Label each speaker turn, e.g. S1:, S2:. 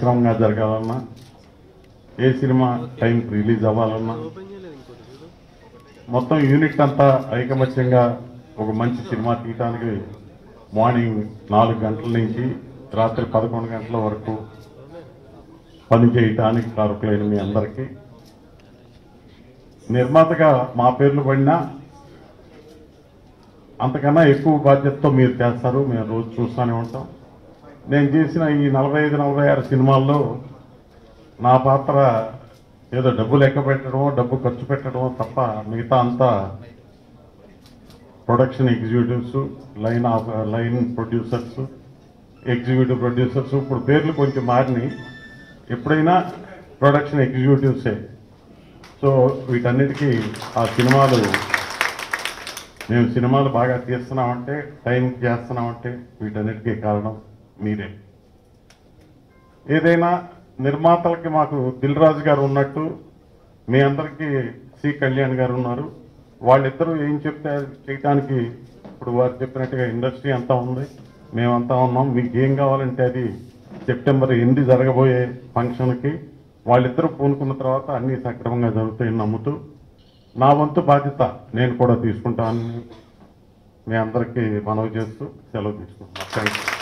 S1: సక్రమంగా జరగాలన్నా ఏ cinema time release అవ్వాలన్నా మొత్తం యూనిట్ అంతా ఐకమత్యంగా ఒక మంచి సినిమా తీయటానికి మార్నింగ్ నాలుగు గంటల నుంచి రాత్రి పదకొండు గంటల వరకు పని చేయటానికి కారకులైన మీ అందరికీ నిర్మాతగా మా పేర్లు పడినా అంతకన్నా ఎక్కువ బాధ్యతతో మీరు చేస్తారు మేము రోజు చూస్తూనే ఉంటాం నేను చేసిన ఈ నలభై ఐదు నలభై ఆరు సినిమాల్లో నా పాత్ర ఏదో డబ్బు లెక్క పెట్టడమో డబ్బు ఖర్చు పెట్టడమో తప్ప మిగతా అంతా production executives line of line producers executive producers ఇప్పుడు పేర్లు కొంచెం మారినాయి ఎప్పుడైనా ప్రొడక్షన్ ఎగ్జిక్యూటివ్సే సో వీటన్నిటికీ ఆ సినిమాలు మేము సినిమాలు బాగా తీస్తున్నామంటే టైంకి చేస్తున్నామంటే వీటన్నిటికీ కారణం మీరే ఏదైనా నిర్మాతలకి మాకు దిల్ రాజు గారు ఉన్నట్టు మీ అందరికీ సి కళ్యాణ్ గారు ఉన్నారు వాళ్ళిద్దరూ ఏం చెప్తే అది చేయడానికి ఇప్పుడు వారు చెప్పినట్టుగా ఇండస్ట్రీ అంతా ఉంది మేమంతా ఉన్నాం మీకు ఏం కావాలంటే అది సెప్టెంబర్ ఎనిమిది జరగబోయే ఫంక్షన్కి వాళ్ళిద్దరూ పూనుకున్న తర్వాత అన్నీ సక్రమంగా జరుగుతాయని నమ్ముతూ నా వంతు బాధ్యత నేను కూడా తీసుకుంటానని మీ అందరికీ మనవి చేస్తూ సెలవు తీసుకుంటున్నాను థ్యాంక్ యూ